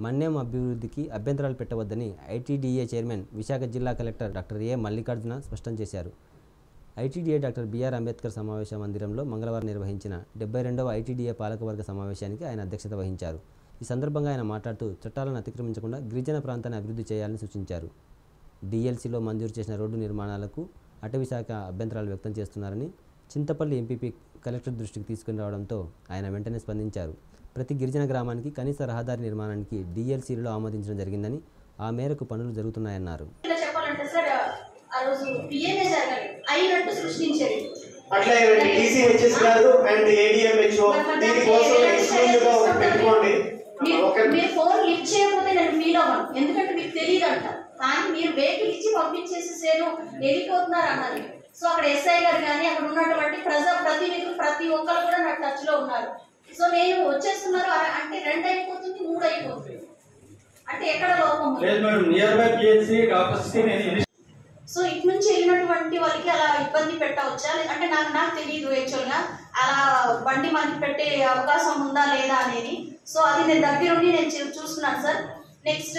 మన్యం అభివృద్ధికి అభ్యంతరాలు పెట్టవద్దని ITDA chairman Visakha జిల్లా కలెక్టర్ డాక్టర్ ఏ మల్లికార్జున స్పష్టం చేశారు ఐటీడీఏ డాక్టర్ బిఆర్ అంబేద్కర్ సమావేశ మందిరంలో మంగళవారం నిర్వహించిన డెబ్బై రెండవ ఐటీడీఏ పాలకవర్గ సమావేశానికి ఆయన అధ్యక్షత వహించారు ఈ సందర్భంగా ఆయన మాట్లాడుతూ చట్టాలను అతిక్రమించకుండా గిరిజన ప్రాంతాన్ని అభివృద్ధి చేయాలని సూచించారు డిఎల్సీలో మంజూరు చేసిన రోడ్డు నిర్మాణాలకు అటవీ శాఖ అభ్యంతరాలు వ్యక్తం చేస్తున్నారని చింతపల్లి ఎంపీపీ కలెక్టర్ దృష్టికి తీసుకుని రావడంతో ఆయన వెంటనే స్పందించారు ప్రతి గిరిజన గ్రామానికి కనీస రహదారి నిర్మాణానికి డిఎల్సీలో ఆమోదించడం జరిగిందని ఆ మేరకు పనులు జరుగుతున్నాయన్నారు ఇలా చెప్పాలంటే సార్ ఆ రోజు పిఏనే జరగాలి అయినట్టు సృష్టించేది అట్లా టీసీహెచ్ఎస్ గారు అండ్ ఏడిఎంహెచ్ఓ దీనికోసం ఎక్స్క్లూజివ్ గా ఒకటి పెట్టుకోండి మీరు ఒక మీరు ఫోన్ లిఫ్ట్ చేయకపోతే నేను ఫీల్ అవ్వను ఎందుకంటే మీకు తెలియదు అంట కానీ మీరు వెహికల్ ఇచ్చి పంపించేసేసాను వెళ్ళిపోతున్నారు అన్నారు సో అక్కడ ఎస్ఐ గారు కానీ అక్కడ ఉన్నటువంటి ప్రజా ప్రతినిధులు ప్రతి ఒక్కరు కూడా నా టచ్ లో ఉన్నారు సో నేను వచ్చేస్తున్నారు అర- అంటే రెండు అయిపోతుంది మూడు అయిపోతుంది అంటే ఎక్కడ లోపం ఉంది? లేదు madam near by PHC doctors కి నేను ఇనిషియల్ సో ఇటు నుంచి వెళ్ళినటువంటి వాళ్ళకి అలా ఇబ్బంది పెట్టవచ్చా లే- అంటే నాకు నాకు తెలియదు యాక్చువల్ గా అలా బండి మనకి పెట్టే అవకాశం ఉందా లేదా అనేది సో అది నేను దగ్గరుండి నేను చూ- చూస్తున్నాను సార్ నెక్స్ట్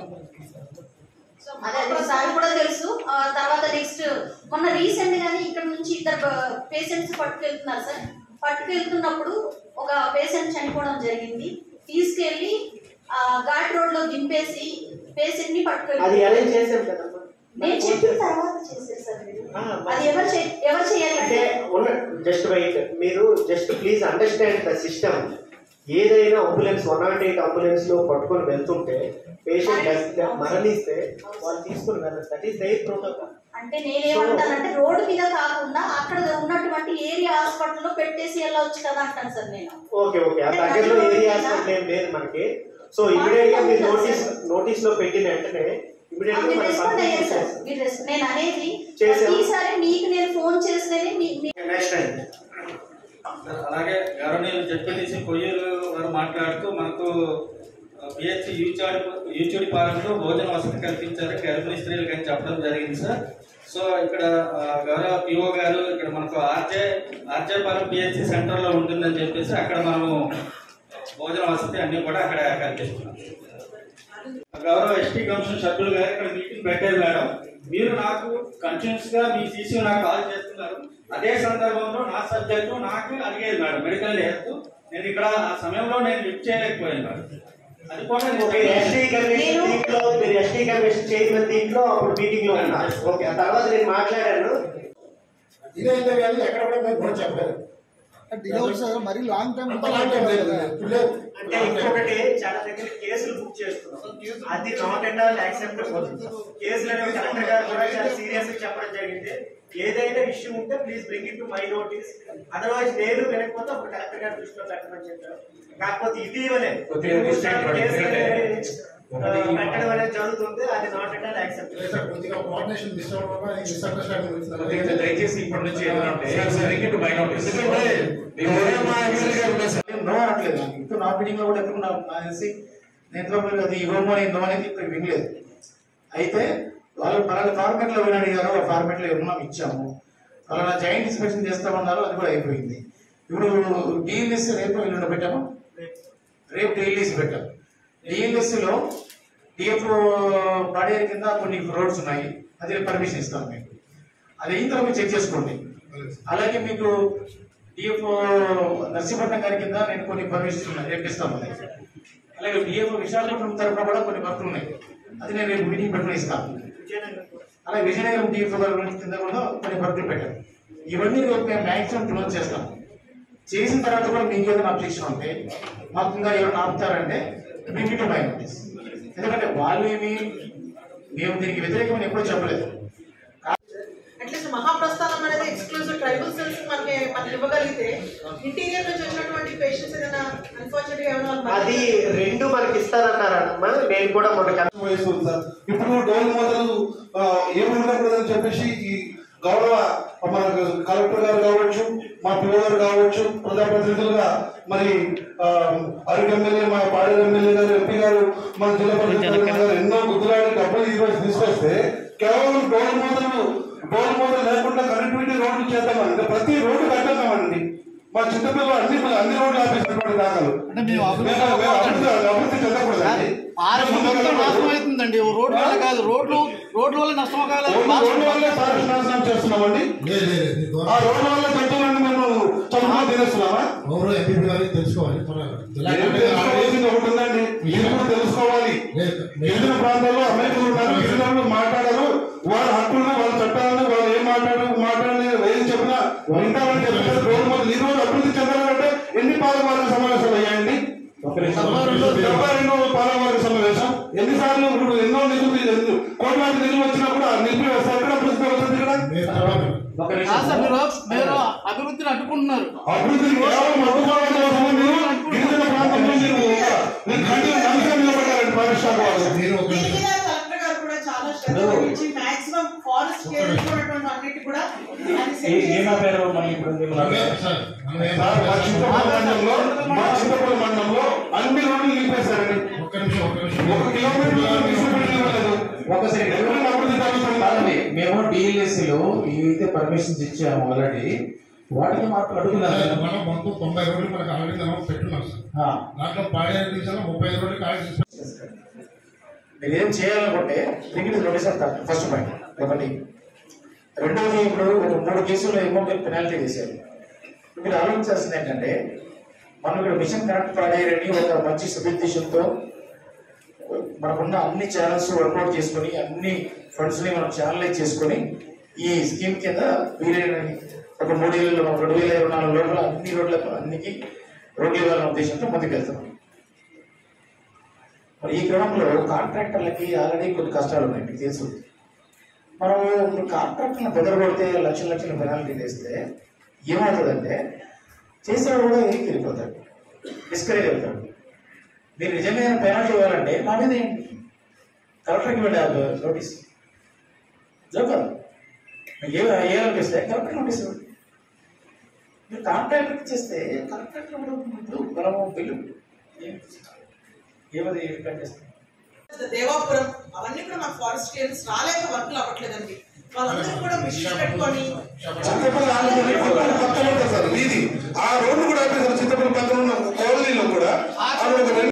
అదే అదే సార్ కూడా తెలుసు ఆ, తర్వాత నెక్స్ట్ మొన్న రీసెంట్ గానే ఇక్కడ నుంచి ఇద్దరు పేషెంట్స్ పట్టుకెళ్తున్నారు సార్ పట్టుకెళ్తున్నప్పుడు ఒక పేషెంట్ చనిపోవడం జరిగింది తీసుకెళ్లి ఆ, ఘాట్ రోడ్ లో దింపేసి పేషెంట్ ని అది పట్టుకెళ్ళి అరేంజ్ చేసాం కదమ్మా నేను చెప్పిన తర్వాత చేసేసారు మీరు. ఆ, అది ఎవరు చే- ఎవరు చేయాలి అంటే ఉన్న జస్ట్ వెయిట్ మీరు just please understand the system ఏదైనా ambulance one nought eight ambulance లో పట్టుకొని వెళ్తుంటే పేషెంట్ మరణిస్తే వాళ్ళు తీసుకుని వెళ్ళారు దట్ ఈస్ దైర్ ప్రోటోకాల్ అంటే నేనేమంటానంటే రోడ్డు మీద కాకుండా అక్కడ ఉన్నటువంటి ఏరియా హాస్పిటల్లో పెట్టేసి వెళ్ళవచ్చు కదా అంటాను సార్ నేను ఓకే ఓకే ఆ దగ్గరలో ఏరియా హాస్పిటల్ ఏం లేదు మనకి సో ఇమీడియట్ గా మీరు నోటీస్ నోటీస్ లో పెట్టిన వెంటనే ఇమీడియట్ గా మీరు మనం రెస్పాండ్ అయ్యారు సార్ పంపించేస్తాం మీరు రెస్- నేను అనేది చేసాం. ప్రతిసారి మీకు నేను ఫోన్ చేస్తేనే మీ మీ- నెక్స్ట్ టైం అలాగే గవర్నీయులు జడ్పీటీసీ కొయ్యూరు వారు మాట్లాడుతూ మనకు పిహెచ్ యూచాడి యూచుడి పాలనలో భోజన వసతి కల్పించారు గర్భిణీ స్త్రీలకు అని చెప్పడం జరిగింది సార్ సో ఇక్కడ ఆ, గౌరవ పిఓ గారు ఇక్కడ మనకు RJ RJ Palem PHC centre లో ఉంటుందని చెప్పేసి అక్కడ మనము భోజన వసతి అన్ని కూడా అక్కడ కల్పిస్తున్నాం గౌరవ ఎస్టీ కమిషన్ సభ్యులు గారు ఇక్కడ మీటింగ్ పెట్టారు మేడం మీరు నాకు కంటిన్యూస్ గా మీ సీసీ నాకు కాల్ చేస్తున్నారు అదే సందర్భంలో నా సబ్జెక్టు నాకు అడిగేది మేడం మెడికల్ హెల్త్ నేను ఇక్కడ ఆ సమయంలో నేను లిఫ్ట్ చేయలేకపోయాను మేడం అది కూడా నేను ఓకే ఎస్టీ కమిషన్ దీంట్లో మీరు ఎస్టీ కమిషన్ చైర్మన్ దీంట్లో అప్పుడు మీటింగ్ లో ఉన్నారు ఓకే ఆ తర్వాత నేను మాట్లాడాను ఇదైతే కానీ ఎక్కడ కూడా మేము కూడా చెప్పలేదు డిలే అవుతుంది సార్ మరి లాంగ్ టైం అంత లాంగ్ టైం లేదు ఇప్పుడు లేదు. అంటే ఇంకొకటి చాలా దగ్గర కేసులు బుక్ చేస్తున్నాం అది నాట్ అట్ ఆల్ యాక్సెప్టబుల్ కేసులు అనేవి కలెక్టర్ గారు కూడా చాలా సీరియస్ గా చెప్పడం జరిగింది ఏదైనా ఇష్యూ ఉంటే please bring it to my notice otherwise నేను వినకపోతే అప్పుడు కలెక్టర్ గారు దృష్టిలో పెట్టమని చెప్పారు కాకపోతే ఇటీవలే కొద్దిగా distance పడింది. కేసులు అనేవి, ఆ, పెట్టడం అనేది జరుగుతుంది అది నాట్ అట్ ఆల్ లేదు యాక్సెప్టబుల్ సార్, కొద్దిగా కోఆర్డినేషన్ మిస్ అవ్వడం వల్ల ఈ మిస్అండర్స్టాండింగ్ వచ్చింది. కొద్దిగా దయచేసి ఇప్పటి నుంచి ఏమైనా ఉంటే bring it to my notice. నేను నో అనట్లేదు నాకు ఇప్పుడు నా మీటింగ్ లో కూడా ఎప్పుడు నా నాకు తెలిసి నేను ఇంతవరకు మీరు అది ఇవ్వము అని నో అనేది ఇప్పుడు వినలేదు అయితే వాళ్ళు పలానా ఫార్మేట్ లో విని అడిగారు ఆ ఫార్మేట్ లో ఉన్నాం ఇచ్చాము పలానా జాయింట్ ఇన్స్పెక్షన్ చేస్తామన్నారు అది కూడా అయిపోయింది ఇప్పుడు డిఎల్ఎస్ రేపు ఎల్లుండి పెట్టాము రేపు డిఎల్ఎస్ పెట్టాం డిఎల్ఎస్ లో డిఎఫ్ బాడీ కింద కొన్ని రోడ్స్ ఉన్నాయి అది పర్మిషన్ ఇస్తాం మీకు అది అయిన తర్వాత మీరు చెక్ చేసుకోండి అలాగే మీకు డిఎఫ్ నర్సీపట్నం గారి కింద నేను కొన్ని పర్మిషన్ ఉన్నాయి రేపు ఇస్తాను అది అలాగే డిఎఫ్ విశాఖపట్నం తరఫున కూడా కొన్ని వర్కులు ఉన్నాయి అది నేను రేపు మీటింగ్ పెట్టుకుని ఇస్తాను అలాగే విజయనగరం డిఎఫ్ గారి కింద కూడా కొన్ని వర్కులు పెట్టాను ఇవన్నీ రేపు మేము మ్యాక్సిమం క్లోజ్ చేస్తాం చేసిన తర్వాత కూడా మీకు ఏదైనా అబ్జెక్షన్ ఉంటే మాకు ఇంకా ఎవరైనా ఆపుతారంటే మీకు టు బై నోటీస్ ఎందుకంటే వాళ్ళు ఏమి మేము దీనికి వ్యతిరేకమని ఎప్పుడూ చెప్పలేదు అట్లీస్ట్ మహాప్రస్థానం అనేది ఎక్స్క్లూజివ్ ట్రైబల్ సెల్స్ మనకి మనకి ఇవ్వగలిగితే ఇంటీరియర్ నుంచి వచ్చినటువంటి పేషెంట్స్ ఏదైనా అన్ఫార్చునేట్ గా ఏమైనా వాళ్ళు అది రెండు మనకి ఇస్తారన్నారమ్మా నేను కూడా మొన్న కన్- వయసు ఉంది సార్ ఇప్పుడు డోల్ మొదలు ఏమి ఉండకూడదని చెప్పేసి ఈ గౌరవ మన కలెక్టర్ గారు కావచ్చు మా పిల్లలు గారు కావచ్చు ప్రజాప్రతినిధులుగా మరి ఆ, అరకు ఎమ్మెల్యే మా పాడేరు ఎమ్మెల్యే గారు ఎంపీ గారు మన జిల్లా పరిషత్ గారు ఎన్నో గుర్తులాడి డబ్బులు ఈ రోజు తీసుకొస్తే కేవలం డోల్ మొదలు డోల్ మొదలు లేకుండా కనెక్టివిటీ రోడ్డు చేద్దామని ప్రతి రోడ్డు కట్టేద్దామండి మా చింతపిల్ల అన్ని అన్ని రోడ్లు ఆపేసినటువంటి దాఖలు అంటే మేము అభివృద్ధి మేము- మేము అభివృద్ధి అభివృద్ధి చెందకూడదండి ఆరు మొత్తం నాశనం అవుతుందండి ఓ రోడ్డు వల్ల కాదు రోడ్లు రోడ్ల వల్ల నష్టం కాదు రోడ్డు రోడ్డు వల్లే ఫారెస్ట్ నాశనం చేస్తున్నామండి లేదు లేదు లేదు ఆ రోడ్డు వల్ల జంతువులను మేము చదువుకుని తినేస్తున్నామా ఎవరో ఎంపీ గారికి తెలుసుకోవాలి త్వరగా. ఏం తెలుసుకోవాల్సింది ఒకటి ఉందండి మీరు కూడా తెలుసుకోవాలి లేదు. గిరిజన ప్రాంతాల్లో అమెరికలు ఉన్నారు గిరిజనులు మాట్లాడారు వాళ్ళ హక్కులను వాళ్ళ చట్టాలను వాళ్ళు ఏం మాట్లాడు మాట్లాడని ఏం చెప్పినా వింటామని చెప్పారు రోజు మొదలు ఈ రోజు అభివృద్ధి చెందాలంటే ఎన్ని పాలకవర్గ సమావేశాలు అయ్యాయండి డెబ్బై రెండో పాలకవర్గ సమావేశం ఎన్నిసార్లు ఇప్పుడు ఎన్నో నిధులు ఎన్ని- కోట్లాది నిధులు వచ్చినా కూడా నిలిపివేస్తారు ఇక్కడ అభివృద్ధి అవుతుంది ఇక్కడ మీరు తర్వాత కాదు సార్, మీరు మీరు అభివృద్ధిని అడ్డుకుంటున్నారు అభివృద్ధిని కేవలం అడ్డుకోవడం కోసం మీరు గిరిజన ప్రాంతంలో మీరు ఒక- మీరు కంటిన్యూ నమ్మకం నిలబడ్డారండి ఫారెస్ట్ శాఖ వాళ్ళు మీరు ఒక దీని మీద కలెక్టర్ గారు కూడా చాలా శ్రద్ధ వహించి మాక్సిమం ఫారెస్ట్ ఉన్నటువంటి అన్నిటి కూడా దాన్ని set చేసి- సార్ మనం ఏం సార్, మా చింతపల్లి మండలంలో మా చింతపల్లి మండలంలో అన్ని రోడ్లు నిలిపేశారండి ఒక్క నిమిషం ఒక్క నిమిషం ఒక కిలోమీటర్ తీసుకెళ్ళలేదు ఒకసారి ఎక్కడ అభివృద్ధి జరుగుతుంది కాదండి మేము డిఎల్ఎస్సీలో ఏవైతే పర్మిషన్స్ ఇచ్చాము ఆల్రెడీ వాటికి మాకు సార్, అడుగుతున్నాను మనం మొత్తం తొంభై రోడ్లు మనకు ఆల్రెడీ మనం పెట్టున్నాం సార్ దాంట్లో పాడేరు తీసాను ముప్పై ఐదు రోడ్లు ఖాళీ చేసాం మీరు ఏం చేయాలనుకుంటే లిమిట్ నోటీస్ అంటారు ఫస్ట్ పాయింట్ ఒకటి రెండోది ఇప్పుడు ఒక మూడు కేసుల్లో అమౌంట్ పెనాల్టీ వేశారు మీరు ఆలోచించాల్సింది ఏంటంటే మనం ఇక్కడ మిషన్ కరెక్ట్ పాడేరని ఒక మంచి సదుద్దేశంతో మనకున్న అన్ని ఛానల్స్ వర్కౌట్ చేసుకొని అన్ని ఫండ్స్ ని మనం ఛానలైజ్ చేసుకొని ఈ స్కీమ్ కింద వీలైన ఒక మూడేళ్ళు రెండు వేల ఇరవై నాలుగు లోపల అన్ని రోడ్లకు అన్నికి రోడ్లు ఇవ్వాలనే ఉద్దేశంతో ముందుకెళ్తున్నాం మరి ఈ క్రమంలో కాంట్రాక్టర్లకి ఆల్రెడీ కొన్ని కష్టాలు ఉన్నాయి మీకు తెలుసు మనం ఇప్పుడు కాంట్రాక్టర్ని బెదరగొడితే లక్షల లక్షల పెనాల్టీ వేస్తే ఏమవుతుందంటే చేసేవాడు కూడా ఏకి వెళ్ళిపోతాడు డిస్కరేజ్ అవుతాడు మీరు నిజమైన పెనాల్టీ ఇవ్వాలంటే మా మీద ఏంటి కలెక్టర్కి వెళ్ళాలి నోటీస్ జోకాలి మీకు ఏ వేయాలనిపిస్తే కలెక్టర్ నోటీస్ ఇవ్వండి మీరు కాంట్రాక్టర్ చేస్తే కాంట్రాక్టర్ కూడా ఇప్పుడు మనము బిల్లు ఏం- ఏమది రికార్డ్ చేస్తాం దేవాపురం అవన్నీ కూడా మాకు ఫారెస్ట్ క్లియరెన్స్ రాలేక వర్క్లు అవ్వట్లేదండి వాళ్ళందరూ కూడా మిషన్ పెట్టుకొని చింతపల్లి ఆంధ్రప్రదేశ్ పక్కన ఉంటుంది సార్ వీధి ఆ రోడ్డు కూడా ఆపేశారు చింతపల్లి పక్కన ఉన్న కాలనీలో కూడా అక్కడ ఒక రెండు